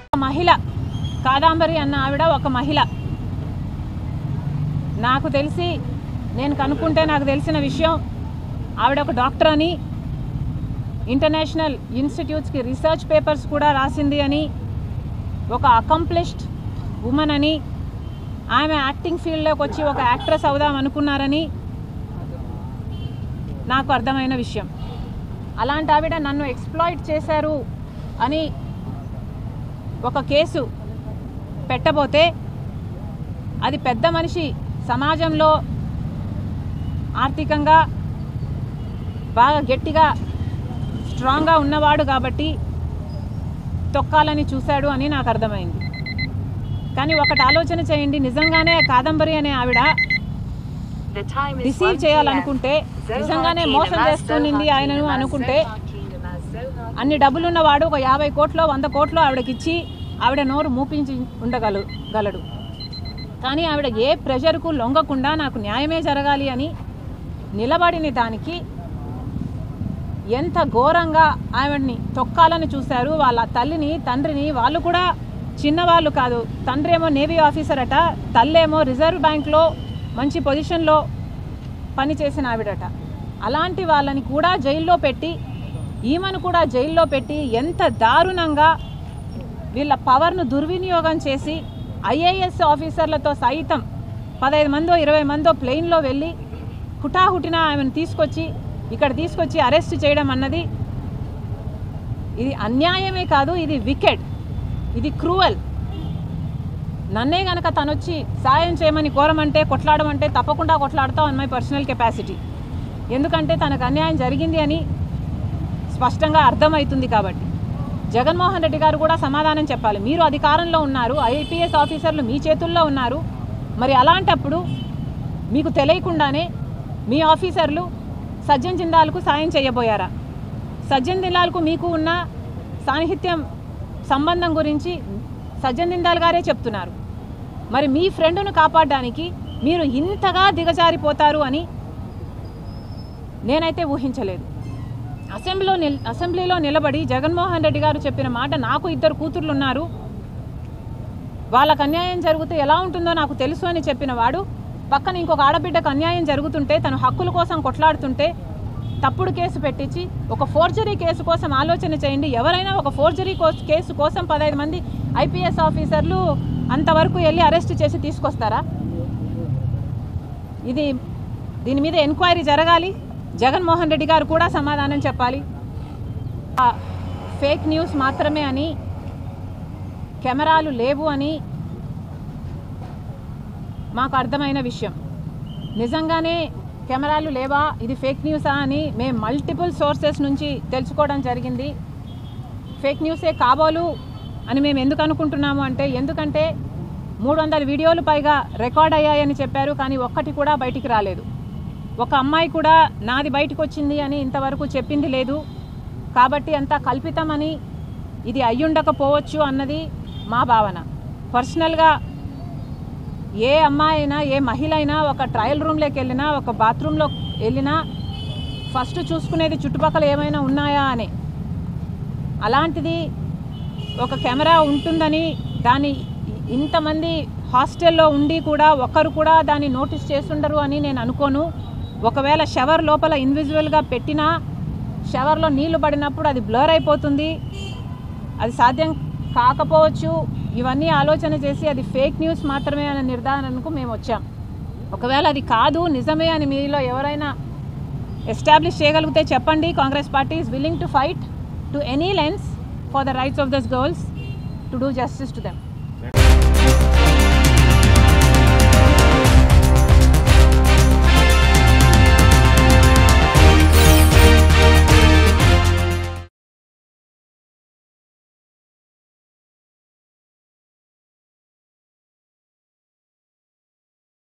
మహిళ కాదాంబరి అన్న ఆవిడ ఒక మహిళ నాకు తెలిసి నేను కనుక్కుంటే నాకు తెలిసిన విషయం ఆవిడ ఒక డాక్టర్ అని ఇంటర్నేషనల్ ఇన్స్టిట్యూట్స్కి రీసెర్చ్ పేపర్స్ కూడా రాసింది అని ఒక అకంప్లిష్డ్ ఉమెన్ అని ఆమె యాక్టింగ్ ఫీల్డ్లోకి వచ్చి ఒక యాక్ట్రెస్ అవుదాం అనుకున్నారని నాకు అర్థమైన విషయం అలాంటి ఆవిడ నన్ను ఎక్స్ప్లాయిట్ చేశారు అని ఒక కేసు పెట్టబోతే అది పెద్ద మనిషి సమాజంలో ఆర్థికంగా బాగా గట్టిగా స్ట్రాంగ్గా ఉన్నవాడు కాబట్టి తొక్కాలని చూశాడు అని నాకు అర్థమైంది కానీ ఒకటి ఆలోచన చేయండి నిజంగానే కాదంబరి అనే ఆవిడ రిసీవ్ చేయాలనుకుంటే నిజంగానే మోసం చేస్తున్నింది ఆయనను అనుకుంటే అన్ని డబ్బులున్నవాడు ఒక యాభై కోట్లో వంద కోట్లో ఆవిడకిచ్చి ఆవిడ నోరు మూపించి ఉండగలు గలడు కానీ ఆవిడ ఏ ప్రెషర్కు లొంగకుండా నాకు న్యాయమే జరగాలి అని నిలబడిన దానికి ఎంత ఘోరంగా ఆవిడ్ని తొక్కాలని చూశారు వాళ్ళ తల్లిని తండ్రిని వాళ్ళు కూడా చిన్నవాళ్ళు కాదు తండ్రి ఏమో నేవీ ఆఫీసర్ అట తల్లేమో రిజర్వ్ బ్యాంక్లో మంచి పొజిషన్లో పనిచేసిన ఆవిడట అలాంటి వాళ్ళని కూడా జైల్లో పెట్టి ఈమెను కూడా జైల్లో పెట్టి ఎంత దారుణంగా వీళ్ళ పవర్ను దుర్వినియోగం చేసి ఐఏఎస్ ఆఫీసర్లతో సైతం పదహైదు మందో ఇరవై మందో ప్లెయిన్లో వెళ్ళి హుటాహుటిన ఆమెను తీసుకొచ్చి ఇక్కడ తీసుకొచ్చి అరెస్ట్ చేయడం అన్నది ఇది అన్యాయమే కాదు ఇది వికెట్ ఇది క్రూవల్ నన్నే గనక తనొచ్చి సాయం చేయమని కోరమంటే కొట్లాడమంటే తప్పకుండా కొట్లాడతాం అన్ మై పర్సనల్ కెపాసిటీ ఎందుకంటే తనకు అన్యాయం జరిగింది అని స్పష్టంగా అర్థమవుతుంది కాబట్టి జగన్మోహన్ రెడ్డి గారు కూడా సమాధానం చెప్పాలి మీరు అధికారంలో ఉన్నారు ఐపీఎస్ ఆఫీసర్లు మీ చేతుల్లో ఉన్నారు మరి అలాంటప్పుడు మీకు తెలియకుండానే మీ ఆఫీసర్లు సజ్జన్ జిందాల్కు సాయం చేయబోయారా సజ్జన్ జిందాల్కు మీకు ఉన్న సాన్నిహిత్యం సంబంధం గురించి సజ్జన్ జిందాల్ గారే చెప్తున్నారు మరి మీ ఫ్రెండ్ను కాపాడడానికి మీరు ఇంతగా దిగజారిపోతారు అని నేనైతే ఊహించలేదు అసెంబ్లీలో నిల్ అసెంబ్లీలో నిలబడి జగన్మోహన్ రెడ్డి గారు చెప్పిన మాట నాకు ఇద్దరు కూతుర్లు ఉన్నారు వాళ్ళకు అన్యాయం జరిగితే ఎలా ఉంటుందో నాకు తెలుసు అని చెప్పిన వాడు పక్కన ఇంకొక ఆడబిడ్డకు అన్యాయం జరుగుతుంటే తన హక్కుల కోసం కొట్లాడుతుంటే తప్పుడు కేసు పెట్టించి ఒక ఫోర్జరీ కేసు కోసం ఆలోచన చేయండి ఎవరైనా ఒక ఫోర్జరీ కోస్- కేసు కోసం పదహైదు మంది ఐపీఎస్ ఆఫీసర్లు అంతవరకు వెళ్ళి అరెస్ట్ చేసి తీసుకొస్తారా ఇది దీని మీద ఎంక్వైరీ జరగాలి జగన్మోహన్ రెడ్డి గారు కూడా సమాధానం చెప్పాలి ఆ ఫేక్ న్యూస్ మాత్రమే అని కెమెరాలు లేవు అని మాకు అర్థమైన విషయం నిజంగానే కెమెరాలు లేవా ఇది ఫేక్ న్యూసా అని మేము మల్టిపుల్ సోర్సెస్ నుంచి తెలుసుకోవడం జరిగింది ఫేక్ న్యూసే కాబోలు అని మేము ఎందుకు అనుకుంటున్నాము అంటే ఎందుకంటే మూడు వందల వీడియోలు పైగా రికార్డ్ అయ్యాయని చెప్పారు కానీ ఒక్కటి కూడా బయటికి రాలేదు ఒక అమ్మాయి కూడా నాది బయటకు వచ్చింది అని ఇంతవరకు చెప్పింది లేదు కాబట్టి అంతా కల్పితమని ఇది అయ్యుండకపోవచ్చు అన్నది మా భావన పర్సనల్గా ఏ అమ్మాయి అయినా ఏ మహిళ అయినా ఒక ట్రయల్ రూమ్లోకి వెళ్ళినా ఒక బాత్రూంలో వెళ్ళినా ఫస్ట్ చూసుకునేది చుట్టుపక్కల ఏమైనా ఉన్నాయా అని అలాంటిది ఒక కెమెరా ఉంటుందని దాన్ని ఇంతమంది హాస్టల్లో ఉండి కూడా ఒక్కరు కూడా దాన్ని నోటీస్ చేస్తుండరు అని నేను అనుకోను ఒకవేళ షవర్ లోపల ఇన్విజువల్గా పెట్టినా షవర్లో నీళ్లు పడినప్పుడు అది బ్లర్ అయిపోతుంది అది సాధ్యం కాకపోవచ్చు ఇవన్నీ ఆలోచన చేసి అది ఫేక్ న్యూస్ మాత్రమే అనే నిర్ధారణకు మేము వచ్చాం ఒకవేళ అది కాదు నిజమే అని మీలో ఎవరైనా ఎస్టాబ్లిష్ చేయగలిగితే చెప్పండి Congress party is willing to fight to any lengths for the rights of these girls to do justice to them